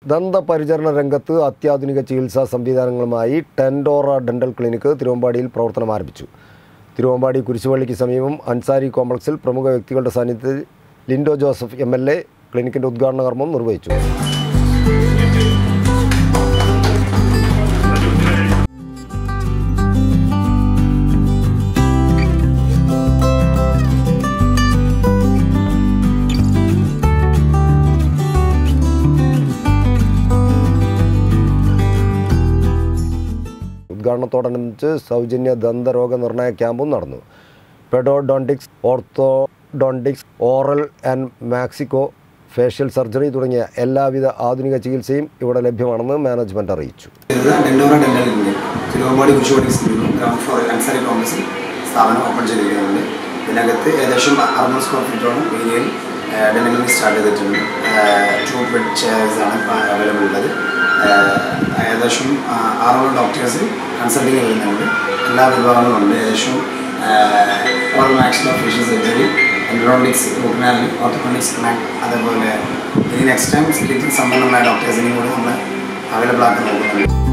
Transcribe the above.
ദന്തപരിചരണ രംഗത്ത് അത്യാധുനിക ചികിത്സാ സംവിധാനങ്ങളുമായി ടെൻഡോറ ഡെൻ്റൽ ക്ലിനിക്ക് തിരുവമ്പാടിയിൽ പ്രവർത്തനം ആരംഭിച്ചു തിരുവമ്പാടി കുരിശുപള്ളിക്ക് സമീപം അൻസാരി കോംപ്ലക്സിൽ പ്രമുഖ വ്യക്തികളുടെ സാന്നിധ്യത്തിൽ Lindo Joseph M L A ക്ലിനിക്കിൻ്റെ ഉദ്ഘാടന കർമ്മം നിർവഹിച്ചു ഉദ്ഘാടനത്തോടനുബന്ധിച്ച് സൗജന്യ ദന്തരോഗ നിർണയ ക്യാമ്പും നടന്നു pedodontics orthodontics oral and maxillo facial surgery തുടങ്ങിയ എല്ലാവിധ ആധുനിക ചികിത്സയും ഇവിടെ ലഭ്യമാണെന്ന് മാനേജ്മെൻറ്റ് അറിയിച്ചു ഇത് ഡെൻഡോറ ഡെന്റൽ ക്ലിനിക് തിരുവമ്പാടി കുരിശുപടി സ്ഥിതി ഗ്രൗണ്ട് ഫ്ലോറിൽ അൻസാരി കോംപ്ലക്സിൽ സ്ഥാപനം ഓപ്പൺ ചെയ്തിരിക്കുന്നുണ്ട് ഇതിനകത്ത് ഏകദേശം അറുന്നൂറ് സ്ക്വയർ ഫീറ്റോളം ഏരിയയിൽ ഡെന്റൽ ക്ലിനിക് സ്റ്റാർട്ട് ചെയ്തിട്ടുണ്ട് ടു ബെഡ് ചെയർസ് ആണ് അവൈലബിൾ ഉള്ളത് ആഹ് ഏകദേശം ആഹ് ആറോളം ഡോക്ടേഴ്സ് കൺസൾട്ടിങ് ചെയ്യുന്നുണ്ട് എല്ലാ വിഭാഗങ്ങളും ഉണ്ട് ഏകദേശം all maximum facial surgery endodontics റൂട്ടിനാലി ഓർത്തോപെഡിക്സ് അതേപോലെ ഇനി നെക്സ്റ്റ് ടൈം സ്കില്ലിൽ സംബന്ധമായ ഡോക്ടേഴ്സിനെയും കൂടി നമ്മൾ അവൈലബിൾ ആക്കി നോക്കുന്നുണ്ട്